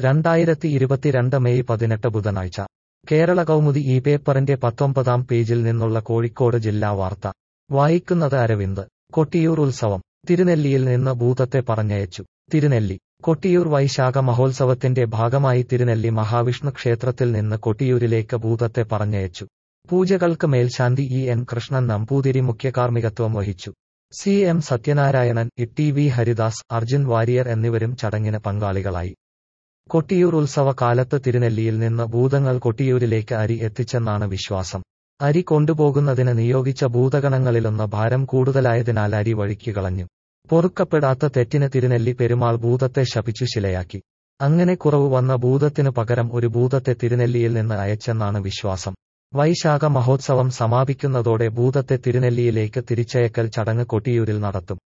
രണ്ടായിരത്തി ഇരുപത്തിരണ്ട് മെയ് പതിനെട്ട് ബുധനാഴ്ച കേരള കൗമുദി ഈ പേപ്പറിന്റെ പത്തൊമ്പതാം പേജിൽ നിന്നുള്ള കോഴിക്കോട് ജില്ലാ വാർത്ത വായിക്കുന്നത് അരവിന്ദ് കൊട്ടിയൂർ ഉത്സവം തിരുനെല്ലിയിൽ നിന്ന് ഭൂതത്തെ പറഞ്ഞയച്ചു തിരുനെല്ലി കൊട്ടിയൂർ വൈശാഖ മഹോത്സവത്തിന്റെ ഭാഗമായി തിരുനെല്ലി മഹാവിഷ്ണു ക്ഷേത്രത്തിൽ നിന്ന് കൊട്ടിയൂരിലേക്ക് ഭൂതത്തെ പറഞ്ഞയച്ചു പൂജകൾക്ക് മേൽശാന്തി ഇ എൻ കൃഷ്ണൻ നമ്പൂതിരി മുഖ്യകാർമ്മികത്വം വഹിച്ചു C M Sathyanarayanan T V Haridas Arjun Warrier എന്നിവരും ചടങ്ങിന് പങ്കാളികളായി കൊട്ടിയൂർ ഉത്സവ കാലത്ത് തിരുനെല്ലിയിൽ നിന്ന് ഭൂതങ്ങൾ കൊട്ടിയൂരിലേക്ക് അരി എത്തിച്ചെന്നാണ് വിശ്വാസം അരി കൊണ്ടുപോകുന്നതിന് നിയോഗിച്ച ഭൂതഗണങ്ങളിലൊന്ന് ഭാരം കൂടുതലായതിനാൽ അരി വഴിക്ക് കളഞ്ഞു പൊറുക്കപ്പെടാത്ത തെറ്റിന് തിരുനെല്ലി പെരുമാൾ ഭൂതത്തെ ശപിച്ചു ശിലയാക്കി അങ്ങനെ കുറവ് വന്ന ഭൂതത്തിനു പകരം ഒരു ഭൂതത്തെ തിരുനെല്ലിയിൽ നിന്ന് അയച്ചെന്നാണ് വിശ്വാസം വൈശാഖ മഹോത്സവം സമാപിക്കുന്നതോടെ ഭൂതത്തെ തിരുനെല്ലിയിലേക്ക് തിരിച്ചയക്കൽ ചടങ്ങ് കൊട്ടിയൂരിൽ നടത്തും